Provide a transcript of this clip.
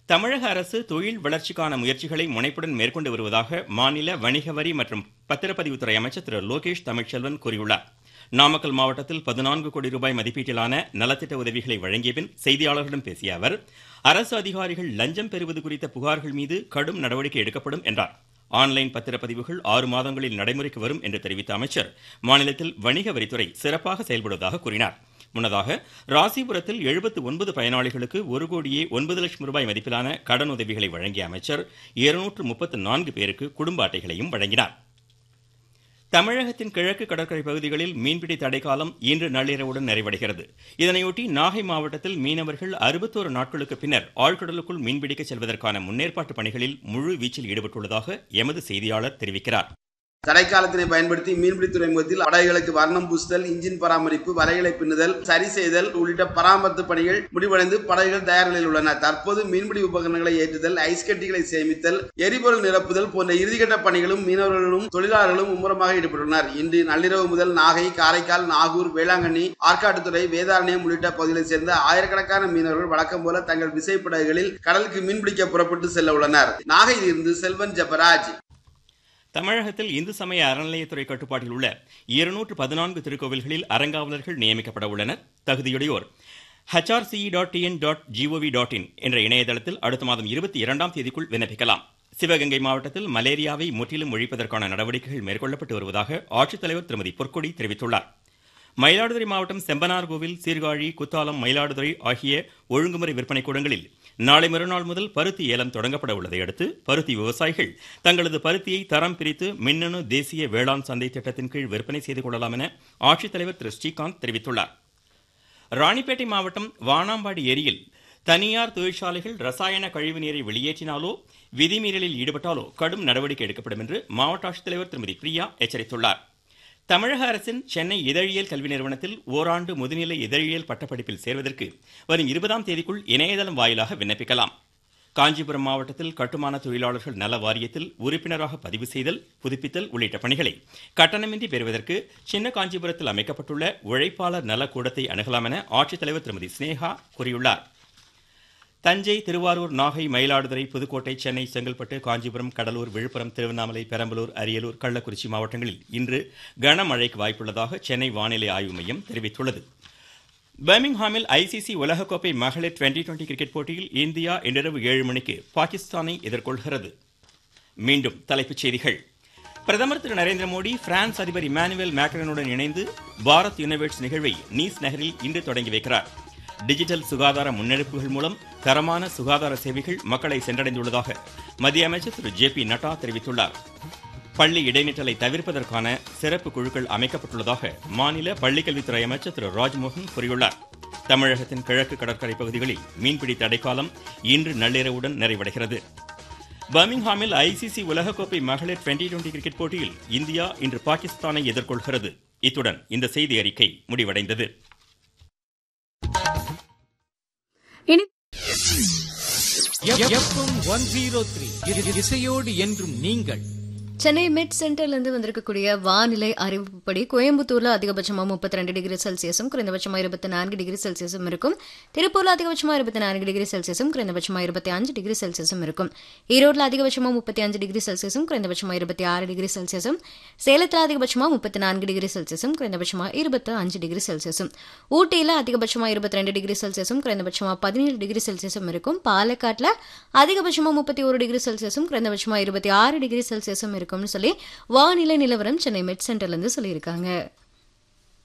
தமிழக அரசு தொழில் வளர்ச்சிக்கான முயற்சிகளை முனைப்புடன் மேற்கொண்டு வருவதாக மாநில வணிக வரி மற்றும் பத்திரப்பதிவுத்துறை அமைச்சர் திரு லோகேஷ் தமிழ்ச்செல்வன் கூறியுள்ளார் நாமக்கல் மாவட்டத்தில் பதினான்கு கோடி ரூபாய் மதிப்பீட்டிலான நலத்திட்ட உதவிகளை வழங்கிய பின் செய்தியாளர்களிடம் பேசிய அவர் அரசு அதிகாரிகள் லஞ்சம் பெறுவது குறித்த புகார்கள் மீது கடும் நடவடிக்கை எடுக்கப்படும் என்றார் ஆன்லைன் பத்திரப்பதிவுகள் ஆறு மாதங்களில் நடைமுறைக்கு வரும் என்று தெரிவித்த அமைச்சர் மாநிலத்தில் வணிக வரித்துறை சிறப்பாக செயல்படுவதாக கூறினார் முன்னதாக ராசிபுரத்தில் எழுபத்து ஒன்பது பயனாளிகளுக்கு ஒரு கோடியே ஒன்பது லட்சம் ரூபாய் மதிப்பிலான கடன் உதவிகளை வழங்கிய அமைச்சர் இருநூற்று முப்பத்து நான்கு பேருக்கு குடும்ப அட்டைகளையும் வழங்கினார் தமிழகத்தின் கிழக்கு கடற்கரை பகுதிகளில் மீன்பிடி தடைக்காலம் இன்று நள்ளிரவுடன் நிறைவடைகிறது இதனையொட்டி நாகை மாவட்டத்தில் மீனவர்கள் அறுபத்தோரு நாட்களுக்கு பின்னர் ஆழ்கடலுக்குள் மீன்பிடிக்க செல்வதற்கான முன்னேற்பாட்டு பணிகளில் முழு வீச்சில் ஈடுபட்டுள்ளதாக எமது செய்தியாளர் தெரிவிக்கிறார் தடைக்காலத்தினை பயன்படுத்தி மீன்பிடி துறைமுகத்தில் படகுகளுக்கு வர்ணம் பூசுதல் இன்ஜின் பராமரிப்பு வலைகளை பின்னுதல் சரி செய்தல் உள்ளிட்ட பராமரிப்பு பணிகள் முடிவடைந்து படகுகள் தயார் நிலையில் உள்ளன தற்போது மீன்பிடி உபகரணங்களை ஏற்றுதல் ஐஸ் கட்டிகளை சேமித்தல் எரிபொருள் நிரப்புதல் போன்ற இறுதிக்கட்ட பணிகளும் மீனவர்களும் தொழிலாளர்களும் மும்முரமாக ஈடுபட்டுள்ளனர் இன்று நள்ளிரவு முதல் நாகை காரைக்கால் நாகூர் வேளாங்கண்ணி ஆற்காட்டுத்துறை வேதாரண்யம் உள்ளிட்ட பகுதிகளைச் சேர்ந்த ஆயிரக்கணக்கான மீனவர்கள் வழக்கம் போல தங்கள் விசைப்படகுகளில் கடலுக்கு மீன்பிடிக்க புறப்பட்டு செல்ல உள்ளனர் நாகையிலிருந்து செல்வன் ஜபராஜ் தமிழகத்தில் இந்து சமய அறநிலையத்துறை கட்டுப்பாட்டில் உள்ள இருநூற்று பதினான்கு திருக்கோவில்களில் அறங்காவலர்கள் நியமிக்கப்பட உள்ளனர் தகுதியுடையோர் HRCE dot TN dot GOV dot in என்ற இணையதளத்தில் அடுத்த மாதம் இருபத்தி இரண்டாம் தேதிக்குள் விண்ணப்பிக்கலாம் சிவகங்கை மாவட்டத்தில் மலேரியாவை முற்றிலும் ஒழிப்பதற்கான நடவடிக்கைகள் மேற்கொள்ளப்பட்டு வருவதாக ஆட்சித்தலைவர் திருமதி பொற்கொடி தெரிவித்துள்ளார் மயிலாடுதுறை மாவட்டம் செம்பனார்கோவில் சீர்காழி குத்தாலம் மயிலாடுதுறை ஆகிய ஒழுங்குமுறை விற்பனை கூடங்களில் நாளை மறுநாள் முதல் பருத்தி ஏலம் தொடங்கப்பட உள்ளதை அடுத்து பருத்தி விவசாயிகள் தங்களது பருத்தியை தரம் பிரித்து மின்னணு தேசிய வேளாண் சந்தை திட்டத்தின் கீழ் விற்பனை செய்து கொள்ளலாம் என ஆட்சித்தலைவர் திரு ஸ்ரீகாந்த் தெரிவித்துள்ளார் ராணிப்பேட்டை மாவட்டம் வானாம்பாடி ஏரியில் தனியார் தொழிற்சாலைகள் ரசாயன கழிவு நீரை வெளியேற்றினாலோ விதிமீறலில் ஈடுபட்டாலோ கடும் நடவடிக்கை எடுக்கப்படும் என்று மாவட்ட ஆட்சித்தலைவர் திருமதி பிரியா எச்சரித்துள்ளார் தமிழக அரசின் சென்னை இதழியல் கல்வி நிறுவனத்தில் ஓராண்டு முதுநிலை இதழியல் பட்டப்படிப்பில் சேர்வதற்கு வரும் இருபதாம் தேதிக்குள் இணையதளம் வாயிலாக விண்ணப்பிக்கலாம் காஞ்சிபுரம் மாவட்டத்தில் கட்டுமான தொழிலாளர்கள் நல வாரியத்தில் உறுப்பினராக பதிவு செய்தல் புதுப்பித்தல் உள்ளிட்ட பணிகளை கட்டணமின்றி பெறுவதற்கு சின்ன காஞ்சிபுரத்தில் அமைக்கப்பட்டுள்ள உழைப்பாளர் நல கூடத்தை அணுகலாம் என ஆட்சித்தலைவர் திருமதி ஸ்னேகா கூறியுள்ளார் தஞ்சை திருவாரூர் நாகை மயிலாடுதுறை புதுக்கோட்டை சென்னை செங்கல்பட்டு காஞ்சிபுரம் கடலூர் விழுப்புரம் திருவண்ணாமலை பெரம்பலூர் அரியலூர் கள்ளக்குறிச்சி மாவட்டங்களில் இன்று கனமழைக்கு வாய்ப்புள்ளதாக சென்னை வானிலை ஆய்வு மையம் தெரிவித்துள்ளது பர்மிங்ஹாமில் ஐசிசி உலகக்கோப்பை மகளிர் டுவெண்டி டுவெண்டி கிரிக்கெட் போட்டியில் இந்தியா இன்றிரவு ஏழு மணிக்கு பாகிஸ்தானை எதிர்கொள்கிறது மீண்டும் தலைப்புச் செய்திகள் பிரதமர் திரு நரேந்திர மோடி பிரான்ஸ் அதிபர் இமானுவேல் மேக்ரனுடன் இணைந்து பாரத் யுனிவர்ஸ் நிகழ்வை நீஸ் நகரில் இன்று தொடங்கி வைக்கிறார் டிஜிட்டல் சுகாதார முன்னெடுப்புகள் மூலம் தரமான சுகாதார சேவைகள் மக்களை சென்றடைந்துள்ளதாக மத்திய அமைச்சர் திரு ஜே பி நட்டா தெரிவித்துள்ளார் பள்ளி இடைநிற்றலை தவிர்ப்பதற்கான சிறப்பு குழுக்கள் அமைக்கப்பட்டுள்ளதாக மாநில பள்ளிக்கல்வித்துறை அமைச்சர் திரு ராஜ்மோகன் கூறியுள்ளார் தமிழகத்தின் கிழக்கு கடற்கரை பகுதிகளில் மீன்பிடி தடைக்காலம் இன்று நள்ளிரவுடன் நிறைவடைகிறது பர்மிங்ஹாமில் ஐசிசி உலகக்கோப்பை மகளிர் டுவெண்டி டுவெண்டி கிரிக்கெட் போட்டியில் இந்தியா இன்று பாகிஸ்தானை எதிர்கொள்கிறது இத்துடன் இந்த செய்தி அறிக்கை முடிவடைந்தது இனி எஃப்எம் ஒன் ஜீரோ த்ரீ இசையோடு என்றும் நீங்கள் சென்னை மிட் சென்டர்ல இருந்து வந்திருக்கக்கூடிய வானிலை அறிவிப்புப்படி கோயம்புத்தூர்ல அதிகபட்சமா முப்பத்தி ரெண்டு டிகிரி செல்சியஸும் குறைந்தபட்சமா இருபத்தி நான்கு டிகிரி செல்சியஸும் இருக்கும் திருப்பூர்ல அதிகபட்சமா இருபத்தி நான்கு டிகிரி செல்சியஸும் குறைந்தபட்சமா இருபத்தி அஞ்சு டிகிரி செல்சியஸும் இருக்கும் ஈரோட்ல அதிகபட்சமா முப்பத்தி அஞ்சு டிகிரி செல்சியஸும் குறைந்தபட்சமா இருபத்தி ஆறு டிகிரி செல்சியஸும் சேலத்துல அதிகபட்சமா முப்பத்தி நான்கு டிகிரி செல்சியஸும் குறைந்தபட்சமா இருபத்தி அஞ்சு டிகிரி செல்சியஸும் ஊட்டியில அதிகபட்சமா இருபத்தி ரெண்டு டிகிரி செல்சியஸும் குறைந்தபட்சமா பதினேழு டிகிரி செல்சியஸும் இருக்கும் பாலக்காட்டுல அதிகபட்சமா முப்பத்தி ஒரு டிகிரி செல்சியஸும் குறைந்தபட்சமா இருபத்தி ஆறு டிகிரி செல்சியஸும் இருக்கும்னு சொல்லி வானிலை நிலவரம் சென்னை மெட் சென்டர்ல இருந்து சொல்லியிருக்காங்க